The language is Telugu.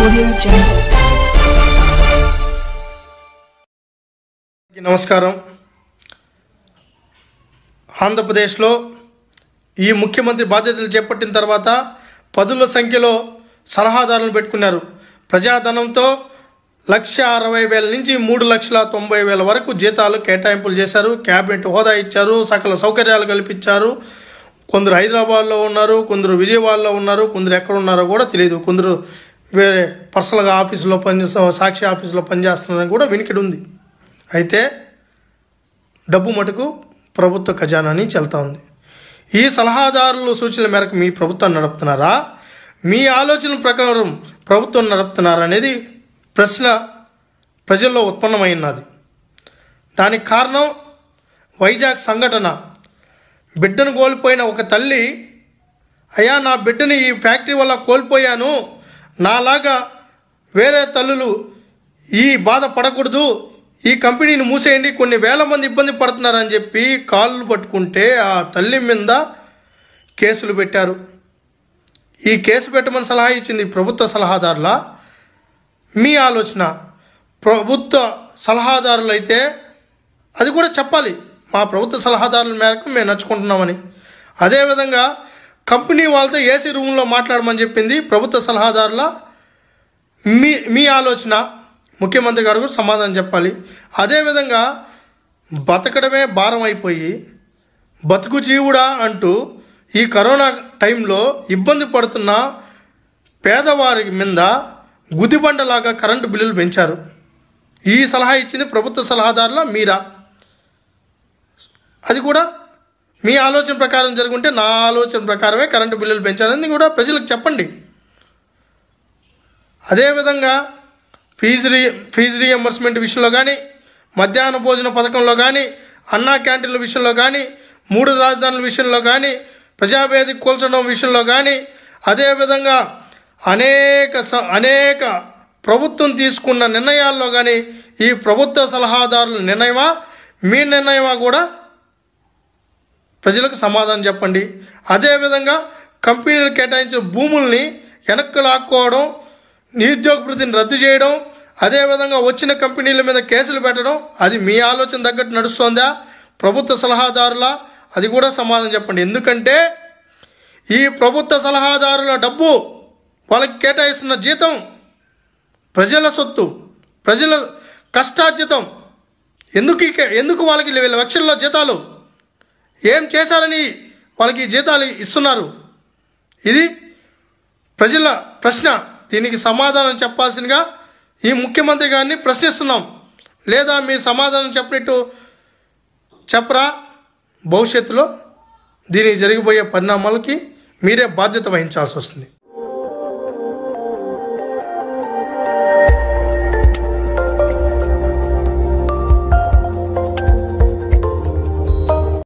Audio Jungle. నమస్కారం ఆంధ్రప్రదేశ్లో ఈ ముఖ్యమంత్రి బాధ్యతలు చేపట్టిన తర్వాత పదుల సంఖ్యలో సలహాదారులను పెట్టుకున్నారు ప్రజాధనంతో లక్ష అరవై వేల నుంచి మూడు లక్షల తొంభై వేల వరకు జీతాలు కేటాయింపులు చేశారు క్యాబినెట్ హోదా ఇచ్చారు సకల సౌకర్యాలు కల్పించారు కొందరు హైదరాబాద్లో ఉన్నారు కొందరు విజయవాడలో ఉన్నారు కొందరు ఎక్కడ ఉన్నారో కూడా తెలియదు కొందరు వేరే పర్సనల్గా ఆఫీసులో పనిచేస్తా సాక్షి ఆఫీసులో పనిచేస్తున్నారని కూడా వినికిడి ఉంది అయితే డబ్బు మటుకు ప్రభుత్వ ఖజానాని చెల్తా ఉంది ఈ సలహాదారుల సూచనల మేరకు మీ ప్రభుత్వం నడుపుతున్నారా మీ ఆలోచన ప్రకారం ప్రభుత్వం నడుపుతున్నారా అనేది ప్రశ్న ప్రజల్లో ఉత్పన్నమైనది దానికి కారణం వైజాగ్ సంఘటన బిడ్డను కోల్పోయిన ఒక తల్లి అయ్యా నా బిడ్డని ఈ ఫ్యాక్టరీ వల్ల కోల్పోయాను నాలాగా వేరే తల్లులు ఈ బాధ పడకూడదు ఈ కంపెనీని మూసేయండి కొన్ని వేల మంది ఇబ్బంది పడుతున్నారని చెప్పి కాళ్ళు పట్టుకుంటే ఆ తల్లి మీద కేసులు పెట్టారు ఈ కేసు పెట్టమని సలహా ఇచ్చింది ప్రభుత్వ సలహాదారుల మీ ఆలోచన ప్రభుత్వ సలహాదారులు అయితే అది కూడా చెప్పాలి మా ప్రభుత్వ సలహాదారుల మేరకు మేము నచ్చుకుంటున్నామని అదేవిధంగా కంపెనీ వాళ్ళతో ఏసీ రూమ్లో మాట్లాడమని చెప్పింది ప్రభుత్వ సలహాదారుల మీ మీ ఆలోచన ముఖ్యమంత్రి గారు కూడా సమాధానం చెప్పాలి అదేవిధంగా బతకడమే భారం అయిపోయి బతుకు జీవుడా అంటూ ఈ కరోనా టైంలో ఇబ్బంది పడుతున్న పేదవారి మీద గుదిబండలాగా కరెంటు బిల్లులు పెంచారు ఈ సలహా ఇచ్చింది ప్రభుత్వ సలహాదారుల మీరా అది కూడా మీ ఆలోచన ప్రకారం జరుగుంటే నా ఆలోచన ప్రకారమే కరెంటు బిల్లులు పెంచాలని కూడా ప్రజలకు చెప్పండి అదేవిధంగా ఫీజు రీ ఫీజు రీఎంబర్స్మెంట్ విషయంలో కానీ మధ్యాహ్న భోజన పథకంలో కానీ అన్నా క్యాంటీన్ల విషయంలో కానీ మూడు రాజధానుల విషయంలో కానీ ప్రజావేదిక కూల్చడం విషయంలో కానీ అదేవిధంగా అనేక స అనేక ప్రభుత్వం తీసుకున్న నిర్ణయాల్లో కానీ ఈ ప్రభుత్వ సలహాదారుల నిర్ణయమా మీ నిర్ణయమా కూడా ప్రజలకు సమాధానం చెప్పండి అదేవిధంగా కంపెనీలు కేటాయించిన భూముల్ని వెనక్కి లాక్కోవడం నిరుద్యోగ వృత్తిని రద్దు చేయడం అదేవిధంగా వచ్చిన కంపెనీల మీద కేసులు పెట్టడం అది మీ ఆలోచన తగ్గట్టు నడుస్తోందా ప్రభుత్వ సలహాదారుల అది కూడా సమాధానం చెప్పండి ఎందుకంటే ఈ ప్రభుత్వ సలహాదారుల డబ్బు వాళ్ళకి కేటాయిస్తున్న జీతం ప్రజల సొత్తు ప్రజల కష్టార్జితం ఎందుకు ఈ కే- ఎందుకు వాళ్ళకి వీళ్ళ లక్షల్లో జీతాలు ఏం చేశారని వాళ్ళకి జీతాలు ఇస్తున్నారు ఇది ప్రజల ప్రశ్న దీనికి సమాధానం చెప్పాల్సిందిగా ఈ ముఖ్యమంత్రి గారిని ప్రశ్నిస్తున్నాం లేదా మీ సమాధానం చెప్పినట్టు చెప్పరా భవిష్యత్తులో దీనికి జరిగిపోయే పరిణామాలకి మీరే బాధ్యత వహించాల్సి వస్తుంది